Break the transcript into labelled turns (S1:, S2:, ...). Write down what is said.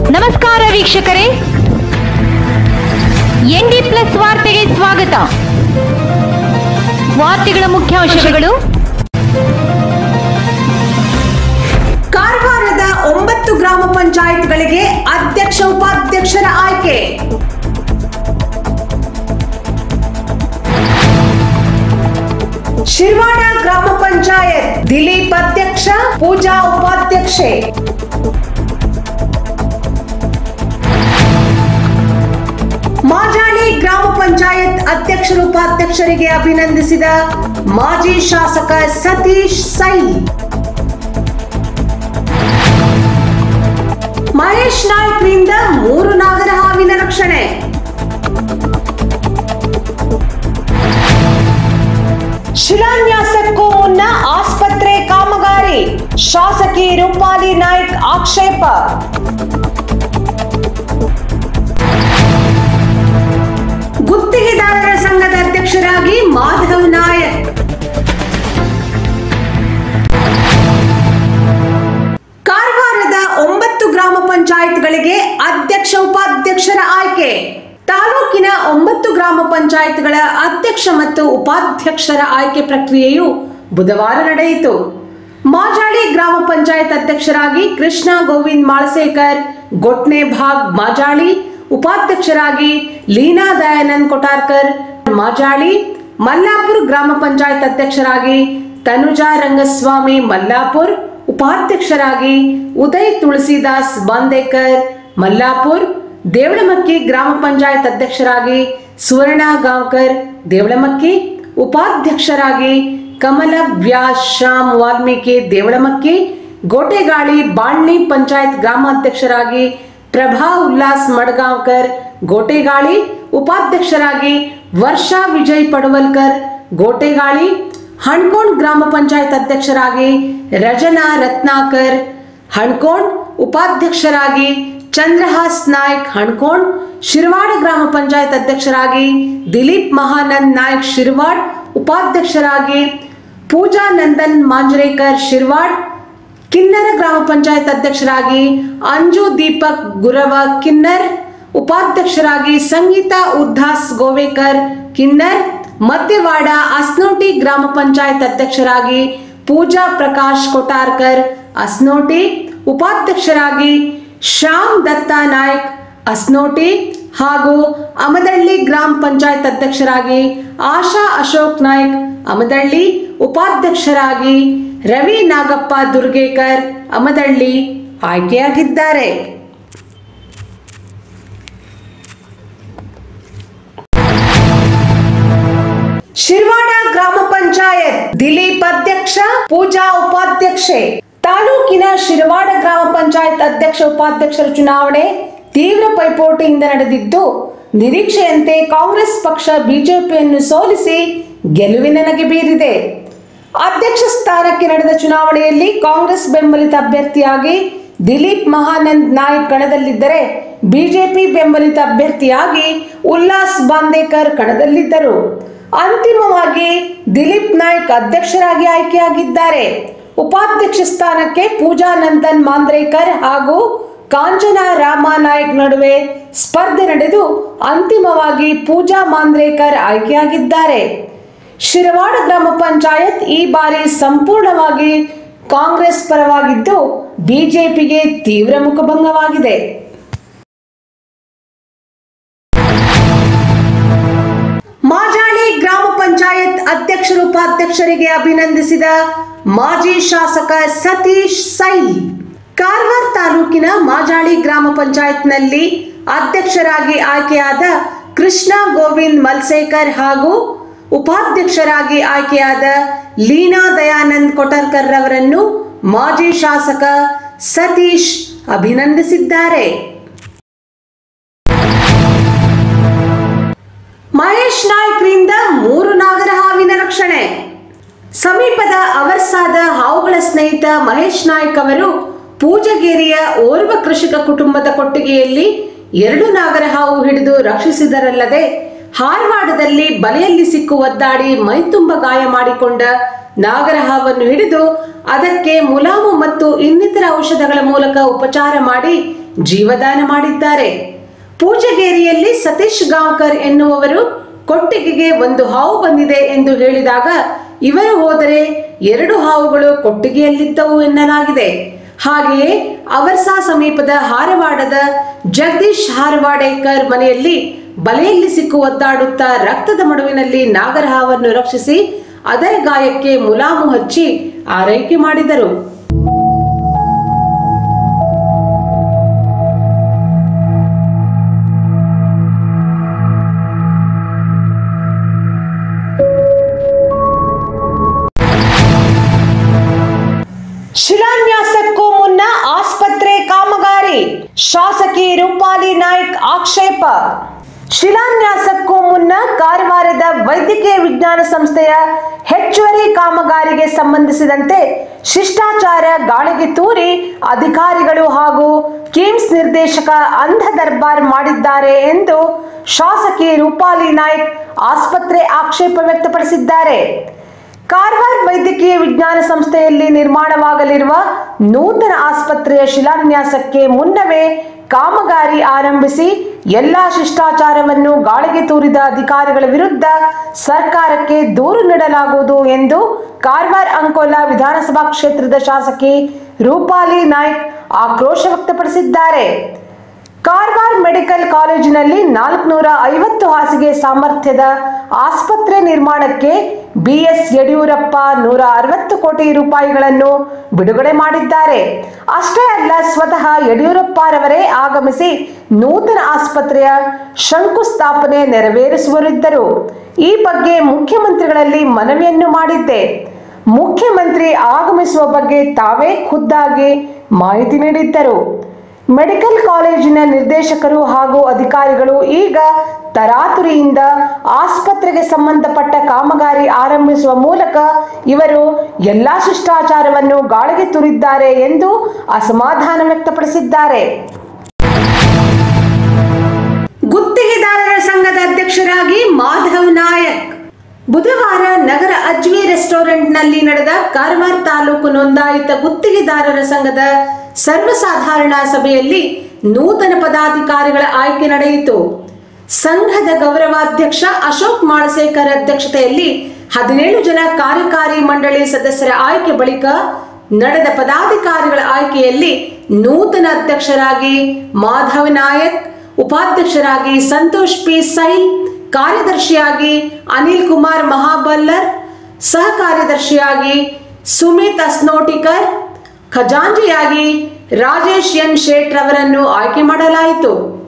S1: ನಮಸ್ಕಾರ ವೀಕ್ಷಕರೇ ND plus ವಾರ್ತೆಗೆ ಸ್ವಾಗತ ವಾರ್ತೆಗಳ ಮುಖ್ಯಾಂಶಗಳು
S2: ಕಾರವಾರದ ಒಂಬತ್ತು ಗ್ರಾಮ ಪಂಚಾಯತ್ಗಳಿಗೆ ಅಧ್ಯಕ್ಷ ಉಪಾಧ್ಯಕ್ಷರ ಆಯ್ಕೆ ಶಿರ್ವಾಡ ಗ್ರಾಮ ಪಂಚಾಯತ್ ದಿಲೀಪ್ ಅಧ್ಯಕ್ಷ ಪೂಜಾ ಉಪಾಧ್ಯಕ್ಷೆ ಮಾಜಾಳಿ ಗ್ರಾಮ ಪಂಚಾಯತ್ ಅಧ್ಯಕ್ಷರು ಉಪಾಧ್ಯಕ್ಷರಿಗೆ ಅಭಿನಂದಿಸಿದ ಮಾಜಿ ಶಾಸಕ ಸತೀಶ್ ಸೈ ಮಹೇಶ್ ನಾಯ್ಕ್ನಿಂದ ಮೂರು ನಾಗರ ಹಾವಿನ ರಕ್ಷಣೆ ಶಿಲಾನ್ಯಾಸಕ್ಕೂ ಮುನ್ನ ಆಸ್ಪತ್ರೆ ಕಾಮಗಾರಿ ಶಾಸಕಿ ರೂಪಾಲಿ ನಾಯ್ಕ್ ಆಕ್ಷೇಪ ಗುತ್ತಿಗೆದಾರರ ಸಂಘದ ಅಧ್ಯಕ್ಷರಾಗಿ ಮಾಧವ್ ನಾಯಕ್ ಕಾರವಾರದ ಒಂಬತ್ತು ಗ್ರಾಮ ಪಂಚಾಯತ್ಗಳಿಗೆ ಅಧ್ಯಕ್ಷ ಉಪಾಧ್ಯಕ್ಷರ ಆಯ್ಕೆ ತಾಲೂಕಿನ ಒಂಬತ್ತು ಗ್ರಾಮ ಪಂಚಾಯತ್ಗಳ ಅಧ್ಯಕ್ಷ ಮತ್ತು ಉಪಾಧ್ಯಕ್ಷರ ಆಯ್ಕೆ ಪ್ರಕ್ರಿಯೆಯು ಬುಧವಾರ ನಡೆಯಿತು ಮಾಜಾಳಿ ಗ್ರಾಮ ಪಂಚಾಯತ್ ಅಧ್ಯಕ್ಷರಾಗಿ ಕೃಷ್ಣ ಗೋವಿಂದ್ ಮಾಳಸೇಕರ್ ಗೊಟ್ನೆ ಭಾಗ್ ಮಾಜಾಳಿ ಉಪಾಧ್ಯಕ್ಷರಾಗಿ ಲೀನಾ ದಯಾನಂದ್ ಕೊಟಾರ್ಕರ್ ಮಾಜಾಳಿ ಮಲ್ಲಾಪುರ್ ಗ್ರಾಮ ಪಂಚಾಯತ್ ಅಧ್ಯಕ್ಷರಾಗಿ ತನುಜಾ ರಂಗಸ್ವಾಮಿ ಮಲ್ಲಾಪುರ್ ಉಪಾಧ್ಯಕ್ಷರಾಗಿ ಉದಯ್ ತುಳಸಿದಾಸ್ ಬಾಂದೇಕರ್ ಮಲ್ಲಾಪುರ್ ದೇವಳಮಕ್ಕಿ ಗ್ರಾಮ ಪಂಚಾಯತ್ ಅಧ್ಯಕ್ಷರಾಗಿ ಸುವರ್ಣ ಗಾಂವ್ಕರ್ ದೇವಳಮಕ್ಕಿ ಉಪಾಧ್ಯಕ್ಷರಾಗಿ ಕಮಲ ವ್ಯಾಸ್ ಶ್ಯಾಮ್ ವಾಲ್ಮೀಕಿ ದೇವಳಮಕ್ಕಿ ಗೋಟೆಗಾಳಿ ಬಾಳ್ನಿ ಪಂಚಾಯತ್ ಗ್ರಾಮಾಧ್ಯಕ್ಷರಾಗಿ ಪ್ರಭಾ ಉಲ್ಲಾಸ್ ಮಡ್ಗಾಂವ್ಕರ್ ಗೋಟೆಗಾಳಿ ಉಪಾಧ್ಯಕ್ಷರಾಗಿ ವರ್ಷಾ ವಿಜಯ್ ಪಡವಲ್ಕರ್ ಗೋಟೆಗಾಳಿ ಹಣ್ಕೋಣ್ ಗ್ರಾಮ ಪಂಚಾಯತ್ ಅಧ್ಯಕ್ಷರಾಗಿ ರಜನಾ ರತ್ನಾಕರ್ ಹಣ್ಕೋಣ್ ಉಪಾಧ್ಯಕ್ಷರಾಗಿ ಚಂದ್ರಹಾಸ್ ನಾಯ್ಕ್ ಹಣ್ಕೋಣ್ ಶಿರ್ವಾಡ ಗ್ರಾಮ ಪಂಚಾಯತ್ ಅಧ್ಯಕ್ಷರಾಗಿ ದಿಲೀಪ್ ಮಹಾನಂದ್ ನಾಯ್ಕ್ ಶಿರ್ವಾಡ್ ಉಪಾಧ್ಯಕ್ಷರಾಗಿ ಪೂಜಾ ನಂದನ್ ಮಾಂಜ್ರೇಕರ್ ಶಿರ್ವಾಡ್ ಕಿನ್ನರ ಗ್ರಾಮ ಪಂಚಾಯತ್ ಅಧ್ಯಕ್ಷರಾಗಿ ಅಂಜು ದೀಪಕ್ ಗುರವ ಕಿನ್ನರ್ ಉಪಾಧ್ಯಕ್ಷರಾಗಿ ಸಂಗೀತಾ ಉದ್ದಾಸ್ ಗೋವೇಕರ್ ಕಿನ್ನರ್ ಮಧ್ಯವಾಡ ಅಸ್ನೋಟಿ ಗ್ರಾಮ ಪಂಚಾಯತ್ ಅಧ್ಯಕ್ಷರಾಗಿ ಪೂಜಾ ಪ್ರಕಾಶ್ ಕೊಟಾರ್ಕರ್ ಅಸ್ನೋಟಿ ಉಪಾಧ್ಯಕ್ಷರಾಗಿ ಶ್ಯಾಮ್ ದತ್ತಾ ನಾಯ್ಕ್ ಅಸ್ನೋಟಿ ಹಾಗೂ ಅಮದಳ್ಳಿ ಗ್ರಾಮ ಪಂಚಾಯತ್ ಅಧ್ಯಕ್ಷರಾಗಿ ಆಶಾ ಅಶೋಕ್ ನಾಯ್ಕ್ ಅಮದಳ್ಳಿ ಉಪಾಧ್ಯಕ್ಷರಾಗಿ ರವಿ ನಾಗಪ್ಪ ದುರ್ಗೇಕರ್ ಅಮದಳ್ಳಿ ಆಯ್ಕೆಯಾಗಿದ್ದಾರೆ ಶಿರ್ವಾಡ ಗ್ರಾಮ ಪಂಚಾಯತ್ ದಿಲೀಪ್ ಅಧ್ಯಕ್ಷ ಪೂಜಾ ಉಪಾಧ್ಯಕ್ಷೆ ತಾಲೂಕಿನ ಶಿರ್ವಾಡ ಗ್ರಾಮ ಪಂಚಾಯತ್ ಅಧ್ಯಕ್ಷ ಉಪಾಧ್ಯಕ್ಷರ ಚುನಾವಣೆ ತೀವ್ರ ಪೈಪೋಟಿಯಿಂದ ನಡೆದಿದ್ದು ನಿರೀಕ್ಷೆಯಂತೆ ಕಾಂಗ್ರೆಸ್ ಪಕ್ಷ ಬಿಜೆಪಿಯನ್ನು ಸೋಲಿಸಿ ಗೆಲುವಿನ ನಗೆ ಬೀರಿದೆ ಅಧ್ಯಕ್ಷ ಸ್ಥಾನಕ್ಕೆ ನಡೆದ ಚುನಾವಣೆಯಲ್ಲಿ ಕಾಂಗ್ರೆಸ್ ಬೆಂಬಲಿತ ಅಭ್ಯರ್ಥಿಯಾಗಿ ದಿಲೀಪ್ ಮಹಾನಂದ್ ನಾಯ್ಕ್ ಕಣದಲ್ಲಿದ್ದರೆ ಬಿಜೆಪಿ ಬೆಂಬಲಿತ ಅಭ್ಯರ್ಥಿಯಾಗಿ ಉಲ್ಲಾಸ್ ಬಾಂದೇಕರ್ ಕಣದಲ್ಲಿದ್ದರು ಅಂತಿಮವಾಗಿ ದಿಲೀಪ್ ನಾಯ್ಕ್ ಅಧ್ಯಕ್ಷರಾಗಿ ಆಯ್ಕೆಯಾಗಿದ್ದಾರೆ ಉಪಾಧ್ಯಕ್ಷ ಸ್ಥಾನಕ್ಕೆ ಪೂಜಾ ನಂದನ್ ಮಾಂದ್ರೇಕರ್ ಹಾಗೂ ಕಾಂಚನ ರಾಮನಾಯ್ಕ್ ನಡುವೆ ಸ್ಪರ್ಧೆ ನಡೆದು ಅಂತಿಮವಾಗಿ ಪೂಜಾ ಮಾಂದ್ರೇಕರ್ ಆಯ್ಕೆಯಾಗಿದ್ದಾರೆ ಶಿರವಾಡ ಗ್ರಾಮ ಪಂಚಾಯತ್ ಈ ಬಾರಿ ಸಂಪೂರ್ಣವಾಗಿ ಕಾಂಗ್ರೆಸ್ ಪರವಾಗಿದ್ದು ಬಿಜೆಪಿಗೆ ತೀವ್ರ ಮುಖಭಂಗವಾಗಿದೆ ಮಾಜಾಳಿ ಗ್ರಾಮ ಪಂಚಾಯತ್ ಅಧ್ಯಕ್ಷರು ಉಪಾಧ್ಯಕ್ಷರಿಗೆ ಅಭಿನಂದಿಸಿದ ಮಾಜಿ ಶಾಸಕ ಸತೀಶ್ ಸೈ ಕಾರವಾರ ತಾಲೂಕಿನ ಮಾಜಾಳಿ ಗ್ರಾಮ ಪಂಚಾಯತ್ನಲ್ಲಿ ಅಧ್ಯಕ್ಷರಾಗಿ ಆಯ್ಕೆಯಾದ ಕೃಷ್ಣ ಗೋವಿಂದ್ ಮಲ್ಸೇಕರ್ ಹಾಗೂ ಉಪಾಧ್ಯಕ್ಷರಾಗಿ ಆಯ್ಕೆಯಾದ ಲೀನಾ ದಯಾನಂದ್ ಕೊಟರ್ಕರ್ ರವರನ್ನು ಮಾಜಿ ಶಾಸಕ ಸತೀಶ್ ಅಭಿನಂದಿಸಿದ್ದಾರೆ ಮಹೇಶ್ ನಾಯ್ಕ್ರಿಂದ ಮೂರು ನಾಗರ ಹಾವಿನ ರಕ್ಷಣೆ ಸಮೀಪದ ಅವರ್ಸಾದ ಹಾವುಗಳ ಸ್ನೇಹಿತ ಮಹೇಶ್ ನಾಯ್ಕ್ ಅವರು ಪೂಜಗೇರಿಯ ಓರ್ವ ಕೃಷಿಕ ಕುಟುಂಬದ ಕೊಟ್ಟಿಗೆಯಲ್ಲಿ ಎರಡು ನಾಗರ ಹಾವು ಹಿಡಿದು ರಕ್ಷಿಸಿದರಲ್ಲದೆ ಹಾರ್ವಾಡದಲ್ಲಿ ಬಲೆಯಲ್ಲಿ ಸಿಕ್ಕು ಒದ್ದಾಡಿ ಮೈತುಂಬ ಗಾಯ ಮಾಡಿಕೊಂಡ ನಾಗರಹಾವನ್ನು ಹಿಡಿದು ಅದಕ್ಕೆ ಮುಲಾಮು ಮತ್ತು ಇನ್ನಿತರ ಔಷಧಗಳ ಮೂಲಕ ಉಪಚಾರ ಮಾಡಿ ಜೀವದಾನ ಮಾಡಿದ್ದಾರೆ ಪೂಜಗೇರಿಯಲ್ಲಿ ಸತೀಶ್ ಗಾಂವ್ಕರ್ ಎನ್ನುವವರು ಕೊಟ್ಟಿಗೆಗೆ ಒಂದು ಹಾವು ಬಂದಿದೆ ಎಂದು ಹೇಳಿದಾಗ ಇವರು ಹೋದರೆ ಎರಡು ಹಾವುಗಳು ಕೊಟ್ಟಿಗೆಯಲ್ಲಿದ್ದವು ಎನ್ನಲಾಗಿದೆ ಹಾಗೆಯೇ ಅವರ್ಸಾ ಸಮೀಪದ ಹಾರವಾಡದ ಜಗದೀಶ್ ಹಾರವಾಡೇಕರ್ ಮನೆಯಲ್ಲಿ ಬಲೆಯಲ್ಲಿ ಸಿಕ್ಕು ಒದ್ದಾಡುತ್ತಾ ರಕ್ತದ ಮಡುವಿನಲ್ಲಿ ನಾಗರಹಾವನ್ನು ರಕ್ಷಿಸಿ ಅದರ ಗಾಯಕ್ಕೆ ಮುಲಾಮು ಹಚ್ಚಿ ಆರೈಕೆ ಮಾಡಿದರು ಶಿಲಾನ್ಯಾಸಕ್ಕೂ ಮುನ್ನ ಆಸ್ಪತ್ರೆ ಕಾಮಗಾರಿ ಶಾಸಕಿ ರೂಪಾಲಿ ನಾಯ್ಕ್ ಆಕ್ಷೇಪ ಶಿಲಾನ್ಯಾಸಕ್ಕೂ ಮುನ್ನ ಕಾರವಾರದ ವೈದ್ಯಕೀಯ ವಿಜ್ಞಾನ ಸಂಸ್ಥೆಯ ಹೆಚ್ಚುವರಿ ಕಾಮಗಾರಿಗೆ ಸಂಬಂಧಿಸಿದಂತೆ ಶಿಷ್ಟಾಚಾರ ಗಾಳಿಗೆ ತೂರಿ ಅಧಿಕಾರಿಗಳು ಹಾಗೂ ಕಿಮ್ಸ್ ನಿರ್ದೇಶಕ ಅಂಧ ದರ್ಬಾರ್ ಮಾಡಿದ್ದಾರೆ ಎಂದು ಶಾಸಕಿ ರೂಪಾಲಿ ನಾಯ್ಕ್ ಆಸ್ಪತ್ರೆ ಆಕ್ಷೇಪ ವ್ಯಕ್ತಪಡಿಸಿದ್ದಾರೆ ಕಾರವಾರ ವೈದ್ಯಕೀಯ ವಿಜ್ಞಾನ ಸಂಸ್ಥೆಯಲ್ಲಿ ನಿರ್ಮಾಣವಾಗಲಿರುವ ನೂತನ ಆಸ್ಪತ್ರೆಯ ಶಿಲಾನ್ಯಾಸಕ್ಕೆ ಮುನ್ನವೇ ಕಾಮಗಾರಿ ಆರಂಭಿಸಿ ಎಲ್ಲಾ ಶಿಷ್ಟಾಚಾರವನ್ನು ಗಾಳಿಗೆ ತೂರಿದ ಅಧಿಕಾರಿಗಳ ವಿರುದ್ಧ ಸರ್ಕಾರಕ್ಕೆ ದೂರು ನೀಡಲಾಗುವುದು ಎಂದು ಕಾರವಾರ ಅಂಕೋಲಾ ವಿಧಾನಸಭಾ ಕ್ಷೇತ್ರದ ಶಾಸಕಿ ರೂಪಾಲಿ ನಾಯ್ಕ್ ಆಕ್ರೋಶ ವ್ಯಕ್ತಪಡಿಸಿದ್ದಾರೆ ಕಾರವಾರ ಮೆಡಿಕಲ್ ಕಾಲೇಜಿನಲ್ಲಿ ನಾಲ್ಕುನೂರ ಐವತ್ತು ಹಾಸಿಗೆ ಸಾಮರ್ಥ್ಯದ ಆಸ್ಪತ್ರೆ ನಿರ್ಮಾಣಕ್ಕೆ ಬಿಎಸ್ ಯಡಿಯೂರಪ್ಪ ನೂರ ಅರವತ್ತು ಕೋಟಿ ರೂಪಾಯಿಗಳನ್ನು ಬಿಡುಗಡೆ ಮಾಡಿದ್ದಾರೆ ಅಷ್ಟೇ ಅಲ್ಲ ಸ್ವತಃ ಯಡಿಯೂರಪ್ಪರವರೇ ಆಗಮಿಸಿ ನೂತನ ಆಸ್ಪತ್ರೆಯ ಶಂಕುಸ್ಥಾಪನೆ ನೆರವೇರಿಸುವರಿದ್ದರು ಈ ಬಗ್ಗೆ ಮುಖ್ಯಮಂತ್ರಿಗಳಲ್ಲಿ ಮನವಿಯನ್ನು ಮಾಡಿದ್ದೆ ಮುಖ್ಯಮಂತ್ರಿ ಆಗಮಿಸುವ ಬಗ್ಗೆ ತಾವೇ ಖುದ್ದಾಗಿ ಮಾಹಿತಿ ನೀಡಿದ್ದರು ಮೆಡಿಕಲ್ ಕಾಲೇಜಿನ ನಿರ್ದೇಶಕರು ಹಾಗೂ ಅಧಿಕಾರಿಗಳು ಈಗ ತರಾತುರಿಯಿಂದ ಆಸ್ಪತ್ರೆಗೆ ಸಂಬಂಧಪಟ್ಟ ಕಾಮಗಾರಿ ಆರಂಭಿಸುವ ಮೂಲಕ ಇವರು ಎಲ್ಲಾ ಶಿಷ್ಟಾಚಾರವನ್ನು ಗಾಳಿಗೆ ತುರಿದ್ದಾರೆ ಎಂದು ಅಸಮಾಧಾನ ವ್ಯಕ್ತಪಡಿಸಿದ್ದಾರೆ ಗುತ್ತಿಗೆದಾರರ ಸಂಘದ ಅಧ್ಯಕ್ಷರಾಗಿ ಮಾಧವ್ ನಾಯಕ್ ಬುಧವಾರ ನಗರ ಅಜ್ವಿ ರೆಸ್ಟೋರೆಂಟ್ನಲ್ಲಿ ನಡೆದ ಕಾರವಾರ ತಾಲೂಕು ನೋಂದಾಯಿತ ಗುತ್ತಿಗೆದಾರರ ಸಂಘದ ಸರ್ವಸಾಧಾರಣ ಸಭೆಯಲ್ಲಿ ನೂತನ ಪದಾಧಿಕಾರಿಗಳ ಆಯ್ಕೆ ನಡೆಯಿತು ಸಂಘದ ಗೌರವಾಧ್ಯಕ್ಷ ಅಶೋಕ್ ಮಾಳಸೇಕರ್ ಅಧ್ಯಕ್ಷತೆಯಲ್ಲಿ ಹದಿನೇಳು ಜನ ಕಾರ್ಯಕಾರಿ ಮಂಡಳಿ ಸದಸ್ಯರ ಆಯ್ಕೆ ಬಳಿಕ ನಡೆದ ಪದಾಧಿಕಾರಿಗಳ ಆಯ್ಕೆಯಲ್ಲಿ ನೂತನ ಅಧ್ಯಕ್ಷರಾಗಿ ಮಾಧವ್ ನಾಯಕ್ ಉಪಾಧ್ಯಕ್ಷರಾಗಿ ಸಂತೋಷ್ ಪಿ ಸೈಲ್ ಕಾರ್ಯದರ್ಶಿಯಾಗಿ ಅನಿಲ್ ಕುಮಾರ್ ಮಹಾಬಲ್ಲರ್ ಸಹ ಕಾರ್ಯದರ್ಶಿಯಾಗಿ ಸುಮಿತ್ ಅಸ್ನೋಟಿಕರ್ ಖಜಾಂಚಿಯಾಗಿ ರಾಜೇಶ್ ಎನ್ ಶೇಟ್ ರವರನ್ನು ಆಯ್ಕೆ ಮಾಡಲಾಯಿತು